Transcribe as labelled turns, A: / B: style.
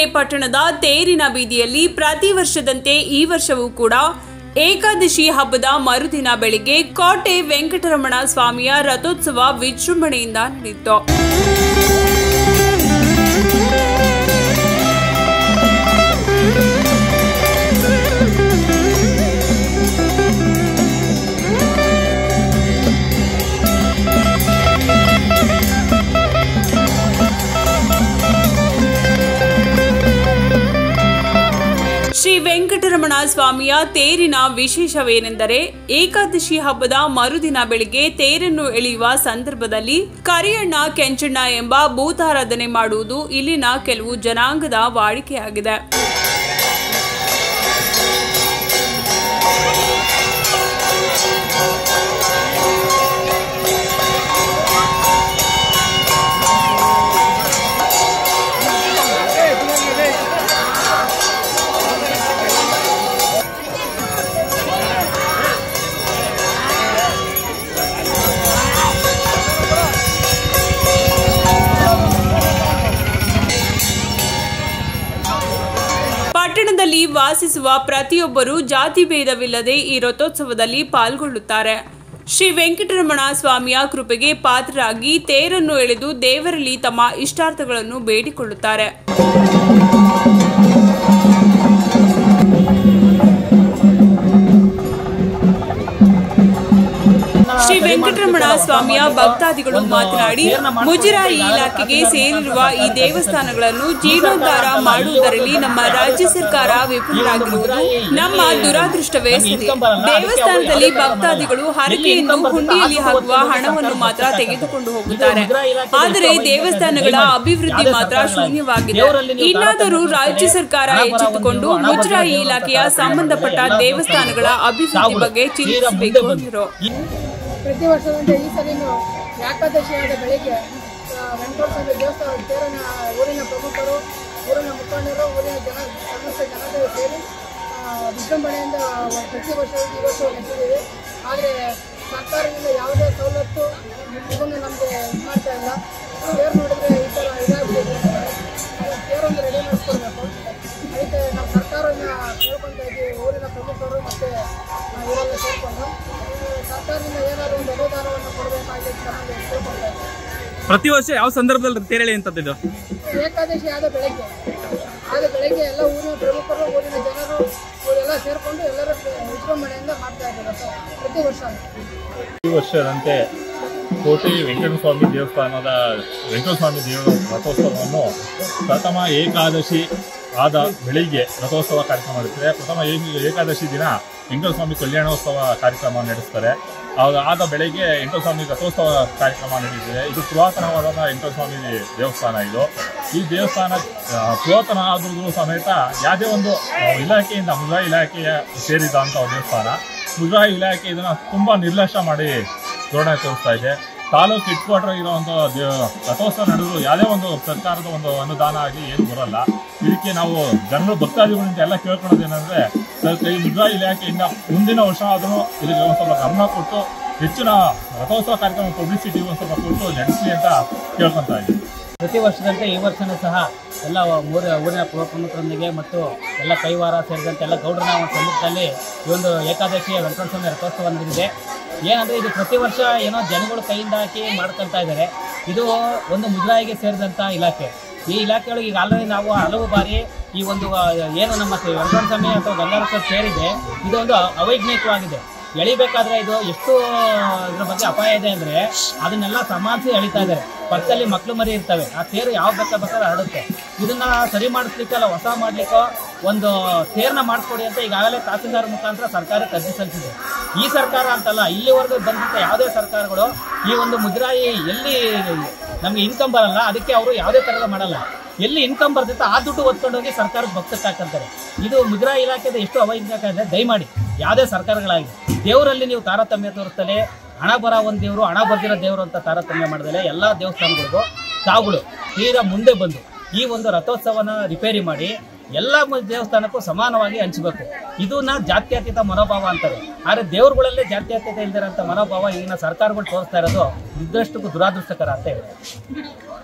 A: ಪಟ್ಟಣದ ತೇರಿನ ಬೀದಿಯಲ್ಲಿ ಪ್ರತಿ ವರ್ಷದಂತೆ ಈ ವರ್ಷವೂ ಕೂಡ ಏಕಾದಶಿ ಹಬ್ಬದ ಮರುದಿನ ಬೆಳಿಗ್ಗೆ ಕೋಟೆ ವೆಂಕಟರಮಣ ಸ್ವಾಮಿಯ ರಥೋತ್ಸವ ವಿಜೃಂಭಣೆಯಿಂದ ನಡೆಯಿತು ಶ್ರೀ ವೆಂಕಟರಮಣ ಸ್ವಾಮಿಯ ತೇರಿನ ವಿಶೇಷವೇನೆಂದರೆ ಏಕಾದಶಿ ಹಬ್ಬದ ಮರುದಿನ ಬೆಳಿಗ್ಗೆ ತೇರನ್ನು ಎಳೆಯುವ ಸಂದರ್ಭದಲ್ಲಿ ಕರಿಯಣ್ಣ ಕೆಂಚಣ್ಣ ಎಂಬ ಭೂತಾರಾಧನೆ ಮಾಡುವುದು ಇಲ್ಲಿನ ಕೆಲವು ಜನಾಂಗದ ವಾಡಿಕೆಯಾಗಿದೆ ಪಟ್ಟಣದಲ್ಲಿ ವಾಸಿಸುವ ಪ್ರತಿಯೊಬ್ಬರು ಜಾತಿ ಭೇದವಿಲ್ಲದೆ ಈ ರಥೋತ್ಸವದಲ್ಲಿ ಪಾಲ್ಗೊಳ್ಳುತ್ತಾರೆ ಶ್ರೀ ವೆಂಕಟರಮಣ ಸ್ವಾಮಿಯ ಕೃಪೆಗೆ ಪಾತ್ರರಾಗಿ ತೇರನ್ನು ಎಳೆದು ದೇವರಲ್ಲಿ ತಮ್ಮ ಇಷ್ಟಾರ್ಥಗಳನ್ನು ಬೇಡಿಕೊಳ್ಳುತ್ತಾರೆ ಶ್ರೀ ವೆಂಕಟರಮಣ ಸ್ವಾಮಿಯ ಭಕ್ತಾದಿಗಳು ಮಾತನಾಡಿ ಮುಜರಾಯಿ ಇಲಾಖೆಗೆ ಸೇರಿರುವ ಈ ದೇವಸ್ಥಾನಗಳನ್ನು ಜೀರ್ಣೋದ್ಧಾರ ಮಾಡುವುದರಲ್ಲಿ ನಮ್ಮ ರಾಜ್ಯ ಸರ್ಕಾರ ವಿಫಲರಾಗಿರುವುದು ನಮ್ಮ ದುರಾದೃಷ್ಟವೇ ಸರಿ ದೇವಸ್ಥಾನದಲ್ಲಿ ಭಕ್ತಾದಿಗಳು ಹರಕೆಯನ್ನು ಹುಂಡಿಯಲ್ಲಿ ಹಾಕುವ ಹಣವನ್ನು ಮಾತ್ರ ತೆಗೆದುಕೊಂಡು ಹೋಗುತ್ತಾರೆ ಆದರೆ ದೇವಸ್ಥಾನಗಳ ಅಭಿವೃದ್ಧಿ ಮಾತ್ರ ಶೂನ್ಯವಾಗಿದೆ ಇನ್ನಾದರೂ ರಾಜ್ಯ ಸರ್ಕಾರ ಎಚ್ಚೆತ್ತುಕೊಂಡು ಮುಜರಾಯಿ ಇಲಾಖೆಯ ಸಂಬಂಧಪಟ್ಟ ದೇವಸ್ಥಾನಗಳ ಅಭಿವೃದ್ಧಿ ಬಗ್ಗೆ ಚಿಂತಿಸಬೇಕು ಎಂದರು
B: ಪ್ರತಿ ವರ್ಷದಂತೆ ಈ ಸಲಿನೂ ಏಕಾದಶಿಯಾದ ಬೆಳಿಗ್ಗೆ ಆ, ವೆಂಕಟೇಶ್ವರ ಸ್ವಾಮಿ ದೇವಸ್ಥಾನ ತೇರನ ಊರಿನ ಪ್ರಮುಖರು ಊರಿನ ಮುಖಂಡರು ಊರಿನ ಜನ ಸಮಸ್ತ ಜನತೆ ಸೇರಿ ಆ, ವಿಜೃಂಭಣೆಯಿಂದ ಪ್ರತಿ ವರ್ಷ ಈ ವರ್ಷ ನಡೆಸಿದ್ದೀವಿ ಆದರೆ ಸರ್ಕಾರದಿಂದ ಯಾವುದೇ ಸವಲತ್ತು ಇದನ್ನು ನಮಗೆ ಇದು ಮಾಡ್ತಾ ಇಲ್ಲ ತೇರು ನೋಡಿದ್ರೆ ಈ ಥರ ಇದಾಗ್ಬಿಟ್ಟಿದೆ ತೇರೊಂದು ರೆಡಿ ಮಾಡಿಸ್ಕೊಳ್ಬೇಕು ಅದಕ್ಕೆ ನಾವು ಸರ್ಕಾರನ ಕೇಳ್ಕೊತಾ ಇದ್ದೀವಿ ಊರಿನ ಪ್ರಮುಖರು ಮತ್ತು ಇವರೆಲ್ಲ ಸೇರಿಕೊಂಡು ಸರ್ಕಾರದಿಂದ ಏನಾದರೂ ಒಂದು ಅನುದಾನವನ್ನು ಕೊಡಬೇಕಾಗಿ ನಮಗೆ ಕೇಳ್ಕೊತಾ ಇದ್ದೀವಿ
C: ಪ್ರತಿ ವರ್ಷ ಯಾವ ಸಂದರ್ಭದಲ್ಲಿ ತೇರಳಿ ಅಂತದ್ದು
B: ಏಕಾದಶಿ ಆದ ಬೆಳಗ್ಗೆ ಆದ ಬೆಳಗ್ಗೆ ಎಲ್ಲ ಊರಿನ ಪ್ರಮುಖರು ಊರಿನ ಜನರು ಇವರೆಲ್ಲ ಸೇರಿಕೊಂಡು ಎಲ್ಲರೂ ವಿಜೃಂಭಣೆಯಿಂದ ಮಾಡ್ತಾ ಇದ್ದಾರೆ ಪ್ರತಿ ವರ್ಷ
D: ಈ ವರ್ಷದಂತೆ ಕೋಟೆ ವೆಂಕಟಸ್ವಾಮಿ ದೇವಸ್ಥಾನದ ವೆಂಕಟಸ್ವಾಮಿ ದೇವರ ರಥೋತ್ಸವವನ್ನು ಪ್ರಥಮ ಏಕಾದಶಿ ಆದ ಬೆಳಿಗ್ಗೆ ರಥೋತ್ಸವ ಕಾರ್ಯಕ್ರಮ ನಡೆಯುತ್ತದೆ ಪ್ರಥಮ ಏ- ಏಕಾದಶಿ ದಿನ ವೆಂಕಟಸ್ವಾಮಿ ಕಲ್ಯಾಣೋತ್ಸವ ಕಾರ್ಯಕ್ರಮ ನಡೆಸ್ತಾರೆ ಆಗ ಆದ ಬೆಳಗ್ಗೆ ವೆಂಕಟಸ್ವಾಮಿ ರಥೋತ್ಸವ ಕಾರ್ಯಕ್ರಮ ನಡೆಯುತ್ತದೆ ಇದು ಪುರಾತನವಾದ ವೆಂಕಟಸ್ವಾಮಿ ದೇವಸ್ಥಾನ ಇದು ಈ ದೇವಸ್ಥಾನ ಆ, ಪುರಾತನ ಆದ್ರೂ ಸಮೇತ ಯಾವುದೇ ಒಂದು ಆ, ಇಲಾಖೆಯಿಂದ ಮುಜರಾಯಿ ಇಲಾಖೆಯ ಸೇರಿದಂಥ ದೇವಸ್ಥಾನ ಮುಜರಾಯಿ ಇಲಾಖೆ ಇದನ್ನ ತುಂಬಾ ನಿರ್ಲಕ್ಷ್ಯ ಮಾಡಿ ಧೋರಣೆ ತೋರಿಸ್ತಾ ಇದೆ ತಾಲೂಕು ಹೆಡ್ ಕ್ವಾರ್ಟರ್ ಇರುವಂಥ ರಥೋತ್ಸವ ನಡೆದ್ರು ಯಾವುದೇ ಒಂದು ಸರ್ಕಾರದ ಒಂದು ಅನುದಾನ ಆಗಿ ಏನು ಬರಲ್ಲ ಇದಕ್ಕೆ ನಾವು ಜನರು ಭಕ್ತಾದಿಗಳಿಂದ ಎಲ್ಲ ಕೇಳ್ಕೊಳ್ಳೋದು ಏನಂದ್ರೆ ಸರ್ಕಾರ ಈ ಮುಜರಾಯಿ ಇಲಾಖೆಯಿಂದ ಮುಂದಿನ ವರ್ಷ ಆದರೂ ಇದಕ್ಕೆ ಒಂದು ಸ್ವಲ್ಪ ಗಮನ ಕೊಟ್ಟು ಹೆಚ್ಚಿನ ರಥೋತ್ಸವ ಕಾರ್ಯಕ್ರಮ ಪಬ್ಲಿಸಿಟಿ ಒಂದು ಸ್ವಲ್ಪ ಕೊಟ್ಟು ನಡೆಸಲಿ ಅಂತ ಕೇಳ್ಕೊತಾ ಇದ್ದೀವಿ
E: ಪ್ರತಿ ವರ್ಷದಂತೆ ಈ ವರ್ಷನೂ ಸಹ ಎಲ್ಲ ಮೂರ ಊರಿನ ಪುರ ಪ್ರಮುಖರೊಂದಿಗೆ ಮತ್ತು ಎಲ್ಲ ಕೈವಾರ ಸೇರಿದಂತೆ ಎಲ್ಲ ಗೌಡರ ಒಂದು ಸಮ್ಮುಖದಲ್ಲಿ ಈ ಒಂದು ಏಕಾದಶಿಯ ವೆಂಕಟಸ್ವಾಮಿ ರಥೋತ್ಸವ ನಡೆದಿದೆ ಏನಂದರೆ ಇದು ಪ್ರತಿ ವರ್ಷ ಏನೋ ಜನಗಳು ಕೈಯಿಂದ ಹಾಕಿ ಮಾಡ್ಕೊಳ್ತಾ ಇದ್ದಾರೆ ಇದು ಒಂದು ಮುಜರಾಯಿಗೆ ಸೇರಿದಂಥ ಇಲಾಖೆ ಈ ಇಲಾಖೆಯೊಳಗೆ ಈಗ ಆಲ್ರೆಡಿ ನಾವು ಹಲವು ಬಾರಿ ಈ ಒಂದು ಆ, ಏನು ನಮ್ಮ ವೆಂಕಟಸ್ವಾಮಿ ಅಥವಾ ಗಂಗಾರಸ ಸೇರಿದೆ ಇದು ಒಂದು ಅವೈಜ್ಞಾನಿಕವಾಗಿದೆ ಎಳಿಬೇಕಾದ್ರೆ ಇದು ಎಷ್ಟು ಇದ್ರ ಬಗ್ಗೆ ಅಪಾಯ ಇದೆ ಅಂದ್ರೆ ಅದನ್ನೆಲ್ಲ ಸಮಾನಿಸಿ ಎಳಿತಾ ಇದ್ದಾರೆ ಪಕ್ಕದಲ್ಲಿ ಮಕ್ಳು ಮರಿ ಇರ್ತವೆ ಆ ತೇರು ಯಾವ ಬೇಕಾ ಬೇಕಾದ್ರೆ ಹರಡುತ್ತೆ ಇದನ್ನ ಸರಿ ಮಾಡಿಸ್ಲಿಕ್ಕೆ ಅಲ್ಲ ಹೊಸ ಮಾಡ್ಲಿಕ್ಕೋ ಒಂದು ತೇರ್ನ ಮಾಡಿಸ್ಕೊಡಿ ಅಂತ ಈಗಾಗಲೇ ತಹಸೀಲ್ದಾರ್ ಮುಖಾಂತರ ಸರ್ಕಾರಕ್ಕೆ ಅರ್ಜಿ ಸಲ್ಲಿಸಿದೆ ಈ ಸರ್ಕಾರ ಅಂತಲ್ಲ ಇಲ್ಲಿವರೆಗೂ ಬಂದಂತ ಯಾವುದೇ ಸರ್ಕಾರಗಳು ಈ ಒಂದು ಮುಜರಾಯಿ ಎಲ್ಲಿ ನಮ್ಗೆ ಇನ್ಕಮ್ ಬರಲ್ಲ ಅದಕ್ಕೆ ಅವರು ಯಾವುದೇ ತರದ ಮಾಡಲ್ಲ ಎಲ್ಲಿ ಇನ್ಕಮ್ ಬರ್ತೈತೆ ಆ ದುಡ್ಡು ಹೊತ್ಕೊಂಡೋಗಿ ಸರ್ಕಾರದ ಭಕ್ತಕ್ಕೆ ಹಾಕಂತಾರೆ ಇದು ಮುಜರಾಯಿ ಇಲಾಖೆದ ಎಷ್ಟು ಅವೈಜ್ಞಾನಿಕ ಇದೆ ದಯಮಾಡಿ ಯಾವುದೇ ಸರ್ಕಾರಗಳಾಗಿ ದೇವರಲ್ಲಿ ನೀವು ತಾರತಮ್ಯ ತೋರಿಸ್ತಲೇ ಹಣ ಬರ ಒಂದು ದೇವರು ಹಣ ಬರ್ದಿರೋ ದೇವರು ಅಂತ ತಾರತಮ್ಯ ಮಾಡಿದರೆ ಎಲ್ಲ ದೇವಸ್ಥಾನಗಳಿಗೂ ತಾವುಗಳು ತೀರಾ ಮುಂದೆ ಬಂದು ಈ ಒಂದು ರಥೋತ್ಸವನ ರಿಪೇರಿ ಮಾಡಿ ಎಲ್ಲ ಮ- ದೇವಸ್ಥಾನಕ್ಕೂ ಸಮಾನವಾಗಿ ಹಂಚಬೇಕು ಇದನ್ನ ಜಾತ್ಯತೀತ ಮನೋಭಾವ ಅಂತಾರೆ ಆದರೆ ದೇವರುಗಳಲ್ಲೇ ಜಾತ್ಯತೀತ ಇಲ್ದಿರೋಂಥ ಮನೋಭಾವ ಈಗಿನ ಸರ್ಕಾರಗಳು ತೋರಿಸ್ತಾ ಇರೋದು ಇದರಷ್ಟು ದುರಾದೃಷ್ಟಕರ ಅಂತ ಹೇಳಿ